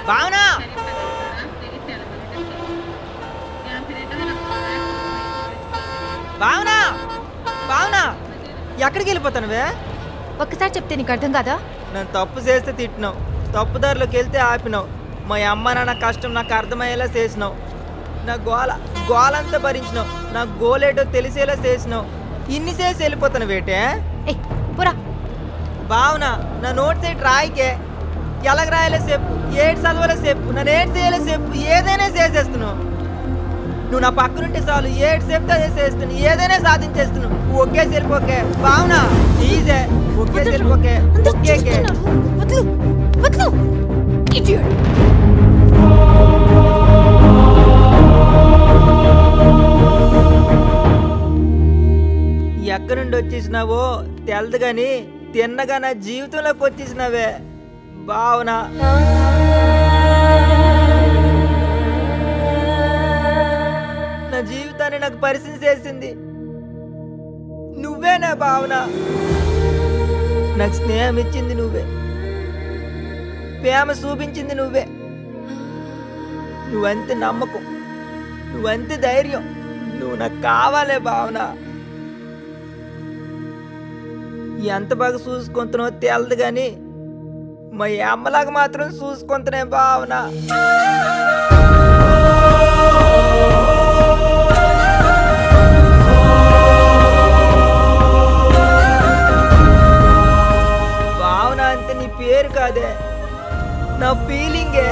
భావన భావన భావన ఎక్కడికి వెళ్ళిపోతానువే ఒక్కసారి చెప్తే నీకు అర్థం కాదా నన్ను తప్పు చేస్తే తిట్టినావు తప్పుదారిలోకి వెళ్తే ఆపినావు మా అమ్మ నాన్న కష్టం నాకు అర్థమయ్యేలా చేసినావు నా గోల గోలంతా భరించినావు నా గోలేటో తెలిసేలా చేసినావు ఇన్ని చేసి వెళ్ళిపోతాను వేటే ఏ పురా భావన నా నోట్స్ ఏంటి రాయికే ఎలాగ రాయాలో చెప్పు ఏడు చదవాలో చెప్పు నన్ను ఏడు చేయాలో చెప్పు ఏదైనా చేసేస్తున్నావు నువ్వు నా పక్కనుంటే చాలు ఏడు చెప్తే అదే చేస్తున్నావు ఏదైనా సాధించేస్తున్నావు ఒకే వెళ్ళిపోకే భావన ఈజే ఒకే వెళ్ళిపోకే అంత ఒకేకే చూస్తున్నారు. వదులు వదులు Idiot. ఎక్కడి నుండి వచ్చేసినావో తెలదు కానీ తిన్నగా నా జీవితంలోకి వచ్చేసినావే భావన నా జీవితాన్ని నాకు పరిచయం చేసింది నువ్వే నా భావన నాకు స్నేహం ఇచ్చింది నువ్వే ప్రేమ చూపించింది నువ్వే నువ్వంతే నమ్మకం నువ్వంతే ధైర్యం నువ్వు నాకు కావాలే భావన ఎంత బాగా చూసుకుంటున్నావో తెలదు కానీ మా అమ్మలాగా మాత్రం చూసుకుంటున్నా భావన భావన అంటే నీ పేరు కాదే నా ఫీలింగే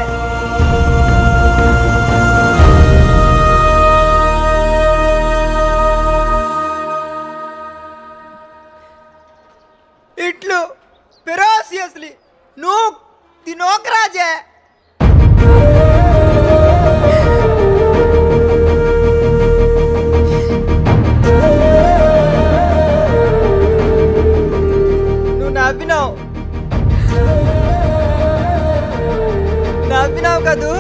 ఇట్లు ఫెరోసియస్లీ నువ్వు తినోకరాజే నువ్వు నవ్వినావు నవ్వినావు కదూ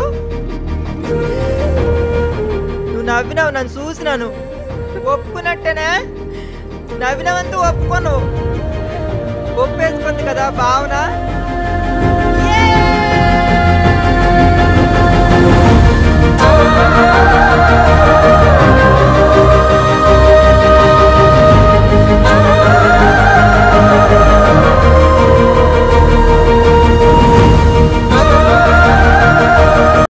నువ్వు నవ్వినావు నన్ను చూసినాను ఒప్పుకున్నట్టేనే నవ్వినవంతా ఒప్పుకోను ఒప్పేసుకుంది కదా భావన ఆ